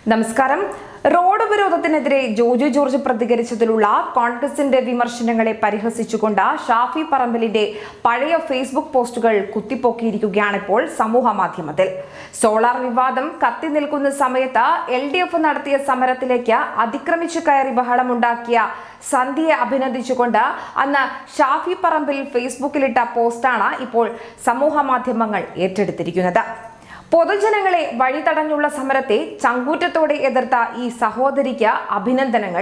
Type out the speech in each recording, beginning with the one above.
നമസ്കാരം റോഡ് ഉപരോധത്തിനെതിരെ ജോജു ജോർജ് പ്രതികരിച്ചതിലുള്ള കോൺഗ്രസിന്റെ വിമർശനങ്ങളെ പരിഹസിച്ചുകൊണ്ട് ഷാഫി പറമ്പലിന്റെ പഴയ ഫേസ്ബുക്ക് പോസ്റ്റുകൾ കുത്തിപ്പൊക്കിയിരിക്കുകയാണ് ഇപ്പോൾ സമൂഹ മാധ്യമത്തിൽ സോളാർ വിവാദം കത്തി നിൽക്കുന്ന സമയത്ത് എൽ ഡി എഫ് നടത്തിയ സമരത്തിലേക്ക് അതിക്രമിച്ചു കയറി ബഹളമുണ്ടാക്കിയ സന്ധ്യയെ അഭിനന്ദിച്ചുകൊണ്ട് അന്ന് ഷാഫി പറമ്പിൽ ഫേസ്ബുക്കിലിട്ട പോസ്റ്റാണ് ഇപ്പോൾ സമൂഹ മാധ്യമങ്ങൾ ഏറ്റെടുത്തിരിക്കുന്നത് പൊതുജനങ്ങളെ വഴിതടഞ്ഞുള്ള സമരത്തെ ചങ്കൂറ്റത്തോടെ എതിർത്ത ഈ സഹോദരിക്ക് അഭിനന്ദനങ്ങൾ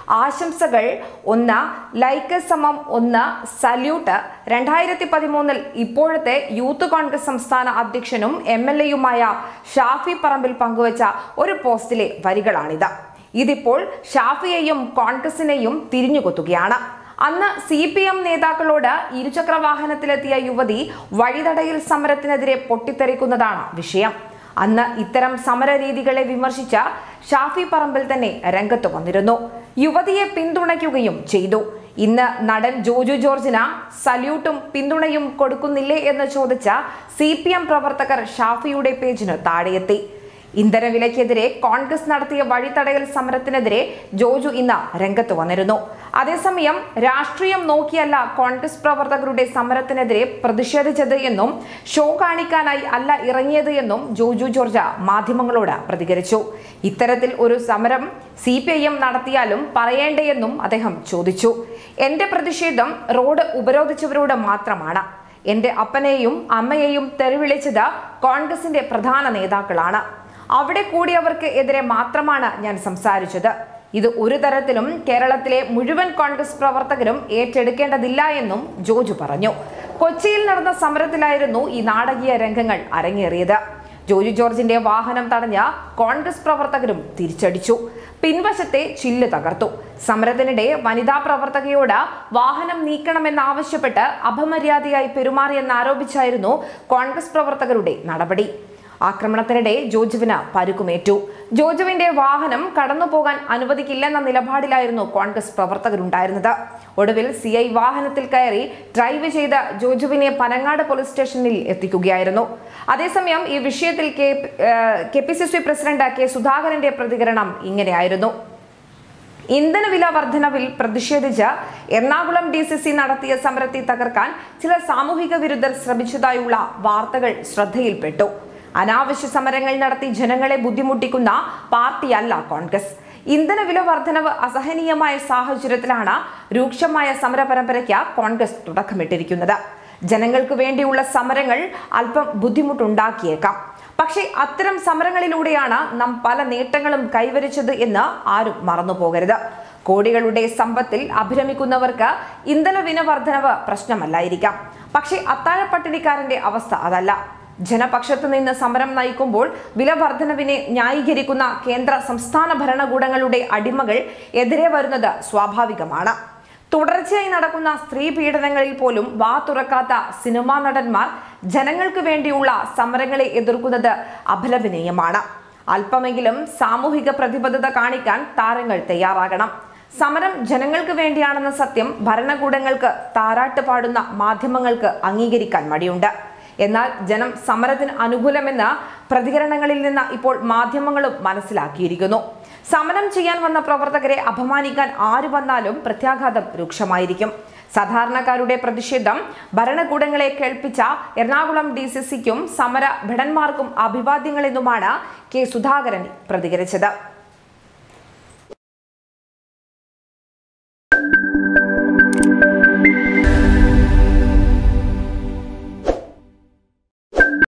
ആശംസകൾ ഒന്ന് ലൈക്ക് സമം ഒന്ന് സല്യൂട്ട് രണ്ടായിരത്തി പതിമൂന്നിൽ ഇപ്പോഴത്തെ യൂത്ത് കോൺഗ്രസ് സംസ്ഥാന അധ്യക്ഷനും എം എൽ എയുമായ ഷാഫി പറമ്പിൽ പങ്കുവച്ച ഒരു പോസ്റ്റിലെ വരികളാണിത് ഇതിപ്പോൾ ഷാഫിയെയും കോൺഗ്രസിനെയും തിരിഞ്ഞുകൊത്തുകയാണ് അന്ന് സി പി എം നേതാക്കളോട് ഇരുചക്ര വാഹനത്തിലെത്തിയ യുവതി വഴിതടയൽ സമരത്തിനെതിരെ പൊട്ടിത്തെറിക്കുന്നതാണ് വിഷയം അന്ന് ഇത്തരം സമര രീതികളെ വിമർശിച്ച ഷാഫി പറമ്പിൽ തന്നെ രംഗത്ത് വന്നിരുന്നു യുവതിയെ പിന്തുണയ്ക്കുകയും ചെയ്തു ഇന്ന് നടൻ ജോജു ജോർജിന് സല്യൂട്ടും പിന്തുണയും കൊടുക്കുന്നില്ലേ എന്ന് ചോദിച്ച സി പ്രവർത്തകർ ഷാഫിയുടെ പേജിന് താഴെയെത്തി ഇന്ധനവിലയ്ക്കെതിരെ കോൺഗ്രസ് നടത്തിയ വഴിതടയൽ സമരത്തിനെതിരെ ജോജു ഇന്ന് രംഗത്ത് വന്നിരുന്നു അതേസമയം രാഷ്ട്രീയം നോക്കിയല്ല കോൺഗ്രസ് പ്രവർത്തകരുടെ സമരത്തിനെതിരെ പ്രതിഷേധിച്ചത് എന്നും ഷോ കാണിക്കാനായി അല്ല ഇറങ്ങിയത് എന്നും ജോജു ജോർജ് മാധ്യമങ്ങളോട് പ്രതികരിച്ചു ഇത്തരത്തിൽ ഒരു സമരം സി പി ഐ എം നടത്തിയാലും പറയേണ്ടേയെന്നും അദ്ദേഹം ചോദിച്ചു എന്റെ പ്രതിഷേധം റോഡ് ഉപരോധിച്ചവരോട് മാത്രമാണ് എന്റെ അപ്പനെയും അമ്മയെയും തെരുവിളിച്ചത് കോൺഗ്രസിന്റെ പ്രധാന നേതാക്കളാണ് അവിടെ കൂടിയവർക്ക് എതിരെ മാത്രമാണ് ഞാൻ സംസാരിച്ചത് ഇത് ഒരു തരത്തിലും കേരളത്തിലെ മുഴുവൻ കോൺഗ്രസ് പ്രവർത്തകരും ഏറ്റെടുക്കേണ്ടതില്ല എന്നും ജോജു പറഞ്ഞു കൊച്ചിയിൽ നടന്ന സമരത്തിലായിരുന്നു ഈ നാടകീയ രംഗങ്ങൾ അരങ്ങേറിയത് ജോജു ജോർജിന്റെ വാഹനം തടഞ്ഞ കോൺഗ്രസ് പ്രവർത്തകരും തിരിച്ചടിച്ചു പിൻവശത്തെ ചില്ല് തകർത്തു സമരത്തിനിടെ വനിതാ പ്രവർത്തകയോട് വാഹനം നീക്കണമെന്നാവശ്യപ്പെട്ട് അപമര്യാദയായി പെരുമാറിയെന്നാരോപിച്ചായിരുന്നു കോൺഗ്രസ് പ്രവർത്തകരുടെ നടപടി ആക്രമണത്തിനിടെ ജോജുവിന് പരുക്കുമേറ്റു ജോജുവിന്റെ വാഹനം കടന്നുപോകാൻ അനുവദിക്കില്ലെന്ന നിലപാടിലായിരുന്നു കോൺഗ്രസ് പ്രവർത്തകരുണ്ടായിരുന്നത് ഒടുവിൽ സി ഐ വാഹനത്തിൽ കയറി ഡ്രൈവ് ചെയ്ത ജോജുവിനെ പനങ്ങാട് പോലീസ് സ്റ്റേഷനിൽ എത്തിക്കുകയായിരുന്നു അതേസമയം ഈ വിഷയത്തിൽ K K P C C president K സുധാകരന്റെ പ്രതികരണം ഇങ്ങനെയായിരുന്നു ഇന്ധനവില വർധനവിൽ പ്രതിഷേധിച്ച് എറണാകുളം ഡി സി സി നടത്തിയ സമരത്തെ തകർക്കാൻ ചില സാമൂഹിക വിരുദ്ധർ ശ്രമിച്ചതായുള്ള വാർത്തകൾ ശ്രദ്ധയിൽപ്പെട്ടു അനാവശ്യ സമരങ്ങൾ നടത്തി ജനങ്ങളെ ബുദ്ധിമുട്ടിക്കുന്ന പാർട്ടിയല്ല കോൺഗ്രസ് ഇന്ധനവില വർധനവ് അസഹനീയമായ സാഹചര്യത്തിലാണ് രൂക്ഷമായ സമര പരമ്പരയ്ക്ക് കോൺഗ്രസ് തുടക്കമിട്ടിരിക്കുന്നത് ജനങ്ങൾക്ക് വേണ്ടിയുള്ള സമരങ്ങൾ അല്പം ബുദ്ധിമുട്ടുണ്ടാക്കിയേക്കാം പക്ഷേ അത്തരം സമരങ്ങളിലൂടെയാണ് നാം പല നേട്ടങ്ങളും കൈവരിച്ചത് എന്ന് ആരും മറന്നു പോകരുത് കോടികളുടെ സമ്പത്തിൽ അഭിരമിക്കുന്നവർക്ക് ഇന്ധന വില വർധനവ് പ്രശ്നമല്ലായിരിക്കാം പക്ഷേ അത്താഴപ്പട്ടിണിക്കാരന്റെ അവസ്ഥ അതല്ല ജനപക്ഷത്ത് നിന്ന് സമരം നയിക്കുമ്പോൾ വില വർധനവിനെ ന്യായീകരിക്കുന്ന കേന്ദ്ര സംസ്ഥാന ഭരണകൂടങ്ങളുടെ അടിമകൾ എതിരെ വരുന്നത് സ്വാഭാവികമാണ് തുടർച്ചയായി നടക്കുന്ന സ്ത്രീ പീഡനങ്ങളിൽ പോലും വാ തുറക്കാത്ത സിനിമാ നടന്മാർ ജനങ്ങൾക്ക് വേണ്ടിയുള്ള സമരങ്ങളെ എതിർക്കുന്നത് അപലപനീയമാണ് അല്പമെങ്കിലും സാമൂഹിക പ്രതിബദ്ധത കാണിക്കാൻ താരങ്ങൾ തയ്യാറാകണം സമരം ജനങ്ങൾക്ക് വേണ്ടിയാണെന്ന സത്യം ഭരണകൂടങ്ങൾക്ക് താരാട്ട് പാടുന്ന മാധ്യമങ്ങൾക്ക് അംഗീകരിക്കാൻ മടിയുണ്ട് എന്നാൽ ജനം സമരത്തിന് അനുകൂലമെന്ന് പ്രതികരണങ്ങളിൽ നിന്ന് ഇപ്പോൾ മാധ്യമങ്ങളും മനസ്സിലാക്കിയിരിക്കുന്നു സമരം ചെയ്യാൻ വന്ന പ്രവർത്തകരെ അപമാനിക്കാൻ ആര് വന്നാലും പ്രത്യാഘാതം രൂക്ഷമായിരിക്കും സാധാരണക്കാരുടെ പ്രതിഷേധം ഭരണകൂടങ്ങളെ കേൾപ്പിച്ച എറണാകുളം ഡി സി സിക്കും സമര ഭടന്മാർക്കും അഭിവാദ്യങ്ങളെന്നുമാണ് കെ സുധാകരൻ പ്രതികരിച്ചത്